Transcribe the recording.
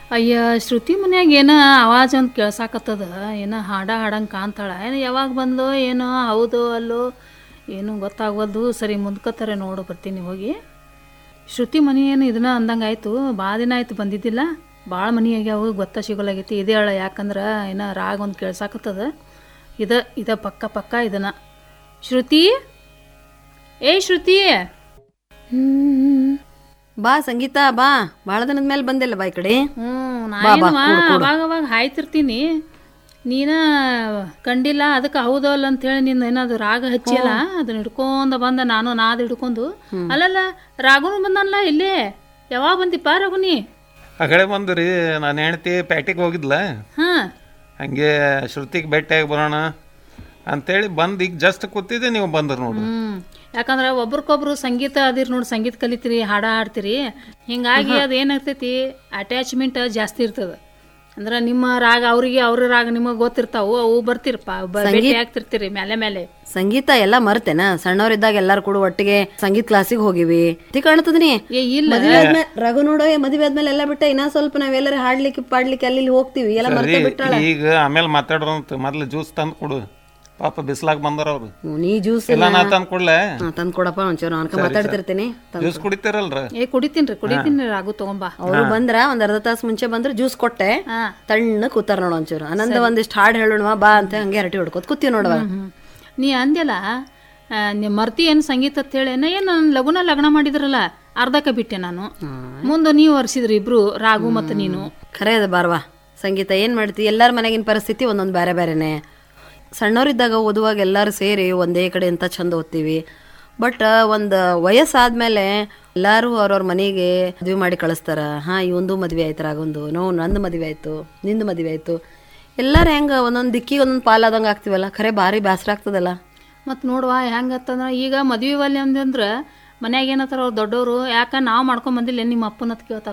ಅಯ್ಯ ಶ್ರುತಿ ಮನ್ಯಾಗ ಏನೋ ಆವಾಜ್ ಅಂತ ಕೇಳ್ಸಾಕತ್ತದ ಏನೋ ಹಾಡ ಹಾಡಂಗೆ ಕಾಣ್ತಾಳ ಏನು ಯಾವಾಗ ಬಂದೋ ಏನೋ ಹೌದೋ ಅಲ್ಲೋ ಏನೂ ಗೊತ್ತಾಗೋದು ಸರಿ ಮುಂದ್ಕೋತಾರೆ ನೋಡು ಬರ್ತೀನಿ ಹೋಗಿ ಶ್ರುತಿ ಮನಿ ಏನು ಇದನ್ನ ಅಂದಂಗೆ ಆಯಿತು ಭಾಳ ದಿನ ಆಯ್ತು ಬಂದಿದ್ದಿಲ್ಲ ಭಾಳ ಮನಿ ಆಗ್ಯಾವು ಗೊತ್ತ ಸಿಗೋಲಾಗೈತಿ ಇದೇ ಹೇಳ ಯಾಕಂದ್ರೆ ಏನೋ ರಾಗ ಒಂದು ಕೇಳ್ಸಾಕತ್ತದ ಇದ ಇದ ಪಕ್ಕ ಪಕ್ಕ ಇದನ್ನ ಶ್ರುತಿ ಏ ಶ್ರುತಿ ಹ್ಮ್ ಬಾ ಸಂಗೀತ ಬಾ ಭಾಳ ದಿನದ ಮೇಲೆ ಬಂದಿಲ್ಲ ಬಾ ಈ ಕಡೆ ಹ್ಞೂ ಬಾ, ಬಾ, ನಾನೇನವ ಕೂಡು, ಕೂಡು. ಅವಾಗ ಅವಾಗ ಹಾಯ್ತಿರ್ತೀನಿ ನೀನ ಕಂಡಿಲ್ಲ ಅದಕ್ಕೆ ಹೌದೋ ಅಲ್ಲ ಅಂತೇಳಿ ನಿನ್ನ ಏನಾದ್ರು ರಾಗ ಹಚ್ಚಿಯಲ್ಲ ಅದನ್ನ ಹಿಡ್ಕೊಂಡ ಬಂದ ನಾನು ನಾದ್ ಹಿಡ್ಕೊಂಡು ಅಲ್ಲಲ್ಲ ರಾಗುನು ಬಂದಲ್ಲ ಇಲ್ಲೇ ಯಾವಾಗ ಬಂದಿಪ್ಪ ರಾಗುನಿ ಅಗಳೆ ಬಂದು ರೀ ನಾನು ಹೆಂಡ್ತಿ ಪ್ಯಾಟಿಗೆ ಹೋಗಿದ್ಲ ಹಾ ಹಂಗೆ ಶ್ರುತಿಗೆ ಭೇಟಿಯಾಗಿ ಬರೋಣ ಅಂತೇಳಿ ಬಂದು ಈಗ ಜಸ್ಟ್ ಕೂತಿದ್ದೆ ನೀವು ಬಂದ್ರು ನೋಡ್ರಿ ಹ್ಮ್ ಯಾಕಂದ್ರೆ ಒಬ್ರಿಗೊಬ್ರು ಸಂಗೀತ ಅದಿರ್ ನೋಡಿ ಸಂಗೀತ ಕಲಿತೀರಿ ಹಾಡ ಹಾಡ್ತೀರಿ ಹಿಂಗಾಗಿ ಅದು ಏನಾಗ್ತೈತಿ ಅಟ್ಯಾಚ್ಮೆಂಟ್ ಜಾಸ್ತಿ ಇರ್ತದ ಅಂದ್ರೆ ನಿಮ್ಮ ರಾಗ ಅವ್ರಿಗೆ ಅವ್ರ ರಾಗ ನಿಮಗೆ ಗೊತ್ತಿರ್ತಾವು ಅವು ಬರ್ತಿರಪ್ಪ ಭೇಟಿ ಆಗ್ತಿರ್ತೀರಿ ಮೇಲೆ ಮೇಲೆ ಸಂಗೀತ ಎಲ್ಲ ಮರ್ತೇನ ಸಣ್ಣವರಿದ್ದಾಗ ಎಲ್ಲಾರು ಕೂಡ ಒಟ್ಟಿಗೆ ಸಂಗೀತ ಕ್ಲಾಸಿಗೆ ಹೋಗಿವಿ ತಿ ಕಾಣ್ತದನಿ ಏ ಇಲ್ಲ ಮದ್ವೆ ಆದ್ಮೇಲೆ ರಘು ನೋಡೋ ಮದ್ವೆ ಆದ್ಮೇಲೆ ಎಲ್ಲ ಬಿಟ್ಟ ಇನ್ನ ಸ್ವಲ್ಪ ನಾವೆಲ್ಲರೂ ಹಾಡ್ಲಿಕ್ಕೆ ಪಾಡ್ಲಿಕ್ಕೆ ಅಲ್ಲಿ ಇಲ್ಲಿ ಹೋಗ್ತೀವಿ ಎಲ್ಲ ಮರ್ತೆ ಸರಿ ಬಿಟ್ಟಾಳ ಈಗ ಆಮೇಲೆ ಮಾತಾಡ್ರಂತ ಮೊದ್ಲು ಜ್ಯೂಸ್ ತಂದು ಕೊಡು ಪಾಪ ಬಿಸ್ಲಾಗ ಬಂದಾರ ಅವ್ರು ಹ್ಮ್, ನೀ ಜ್ಯೂಸ್ ಇಲ್ಲ ನಾ ತಂದು ಕೊಡ್ಲೆ ತಂದ್ ಕೊಡಪ್ಪ ಒಂಚೂರು ಅನ್ಕ ಮಾತಾಡ್ತಿರ್ತೀನಿ ಜ್ಯೂಸ್ ಕುಡಿತೀರಲ್ರ ಏ ಕುಡಿತೀನ್ರಿ ಕುಡಿತೀನಿ ರಾಗು ತಗೊಂಬಾ ಅವರು ಬಂದ್ರ ಒಂದ್ ಅರ್ಧ ತಾಸು ಮುಂಚೆ ಬಂದ್ರೆ ಜ್ಯೂಸ್ ಕೊಟ್ಟೆ ಹಾ ತಣ್ಣ ಕೂತಾರ ನೋಡ ಒಂಚೂರು ಆನಂದ ಒಂದಿಷ್ಟು ಹಾಡು ಹೇಳೋಣ ಬಾ ಅಂತ ಹಂಗೆ ಹರಟಿ ಹೊಡ್ಕೋತ ಕೂತೀವಿ ನೋಡವ ಹ್ಮ್. ನೀ ಅಂದ್ಯಲ್ಲ ಆ, ನೀ ಮರ್ತಿ ಏನು ಸಂಗೀತ ಅಂತ ಹೇಳಿ ನಾ ಏನು ಲಗುನ ಲಗ್ನ ಮಾಡಿದ್ರಲ್ಲ ಅರ್ಧಕ್ಕೆ ಬಿಟ್ಟೆ ನಾನು ಮುಂದೆ ನೀವು ವರ್ಷಿದ್ರಿ ಇಬ್ರು ರಾಗು ಮತ್ತು ನೀನು ಖರೆ ಅದ ಬಾರ್ವಾ ಸಂಗೀತ ಏನ್ ಮಾಡ್ತಿ ಎಲ್ಲಾರ ಮನೆಗಿನ ಪರಿಸ್ಥಿತಿ ಒಂದೊಂದು ಬೇರೆ ಬೇರೆನೆ ಸಣ್ಣವರಿದ್ದಾಗ ಓದುವಾಗ ಎಲ್ಲರೂ ಸೇರಿ ಒಂದೇ ಕಡೆ ಅಂತ ಚಂದ ಓದ್ತೀವಿ ಬಟ್ ಒಂದು ವಯಸ್ಸಾದ್ಮೇಲೆ ಎಲ್ಲರೂ ಅವ್ರವ್ರ ಮನೆಗೆ ಮದ್ವೆ ಮಾಡಿ ಕಳಿಸ್ತಾರ ಹಾ ಇವಂದು ಮದ್ವೆ ಆಯ್ತು ರಾಗೊಂದು ನೋ ನಂದು ಮದ್ವೆ ಆಯ್ತು ನಿಂದು ಮದ್ವೆ ಆಯ್ತು ಎಲ್ಲಾರು ಹೆಂಗ ಒಂದೊಂದು ದಿಕ್ಕಿಗೆ ಒಂದೊಂದು ಪಾಲಾದಂಗೆ ಆಗ್ತೀವಲ್ಲ ಖರೆ ಭಾರಿ ಬೇಸರ ಆಗ್ತದಲ್ಲ ಮತ್ತು ನೋಡುವ ಹೆಂಗತ್ತಂದ್ರೆ ಈಗ ಮದ್ವೆ ಒಲ್ಲೆ ಅಂದಂದ್ರೆ ಮನ್ಯಾಗ ಏನತ್ತಾರ ಅವ್ರು ದೊಡ್ಡವರು ಯಾಕೆ ನಾವು ಮಾಡ್ಕೊಂಡ್ ಬಂದಿಲ್ಲ ನಿಮ್ಮ ಅಪ್ಪನ ಅಂತ ಕೇಳ್ತಾರ